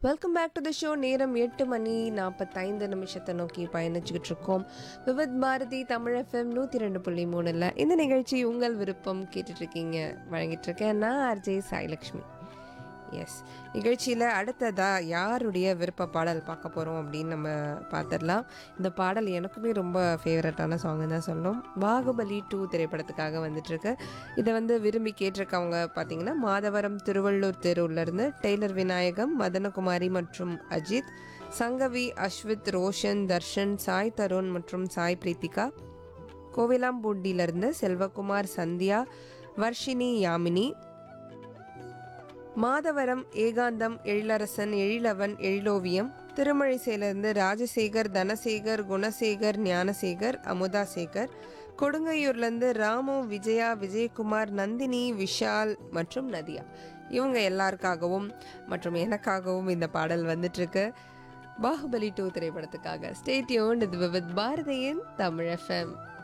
welcome back to the show நேரம் எட்டு மணி நாற்பத்தைந்து நிமிஷத்தை நோக்கி பயணிச்சுக்கிட்டு இருக்கோம் விவித் பாரதி தமிழ் எஃப்எம் நூற்றி ரெண்டு புள்ளி மூணில் இந்த நிகழ்ச்சி உங்கள் விருப்பம் கேட்டுட்டு இருக்கீங்க வழங்கிட்டு இருக்கேன் நான் ஆர்ஜே சாய்லக்ஷ்மி எஸ் நிகழ்ச்சியில் அடுத்ததாக யாருடைய விருப்ப பாடல் பார்க்க போகிறோம் அப்படின்னு நம்ம பார்த்துடலாம் இந்த பாடல் எனக்குமே ரொம்ப ஃபேவரட்டான சாங்கு தான் சொல்லணும் பாகுபலி டூ திரைப்படத்துக்காக வந்துட்டுருக்கு இதை வந்து விரும்பி கேட்டிருக்கவங்க பார்த்தீங்கன்னா மாதவரம் திருவள்ளூர் தெருவுலேருந்து டெய்லர் விநாயகம் மதனகுமாரி மற்றும் அஜித் சங்கவி அஸ்வித் ரோஷன் தர்ஷன் சாய் தருண் மற்றும் சாய் பிரீத்திகா கோவிலாம்பூண்டியிலிருந்து செல்வகுமார் சந்தியா வர்ஷினி யாமினி மாதவரம் ஏகாந்தம் எழிலரசன் எழிலவன் எழிலோவியம் திருமழிசையிலிருந்து ராஜசேகர் தனசேகர் குணசேகர் ஞானசேகர் அமுதாசேகர் கொடுங்கையூர்லேருந்து ராமு விஜயா விஜயகுமார் நந்தினி விஷால் மற்றும் நதியா இவங்க எல்லாருக்காகவும் மற்றும் எனக்காகவும் இந்த பாடல் வந்துட்டுருக்கு பாகுபலி டூ திரைப்படத்துக்காக ஸ்டேட்யூன் இது வித் பாரதியின் தமிழ் எஃப்எம்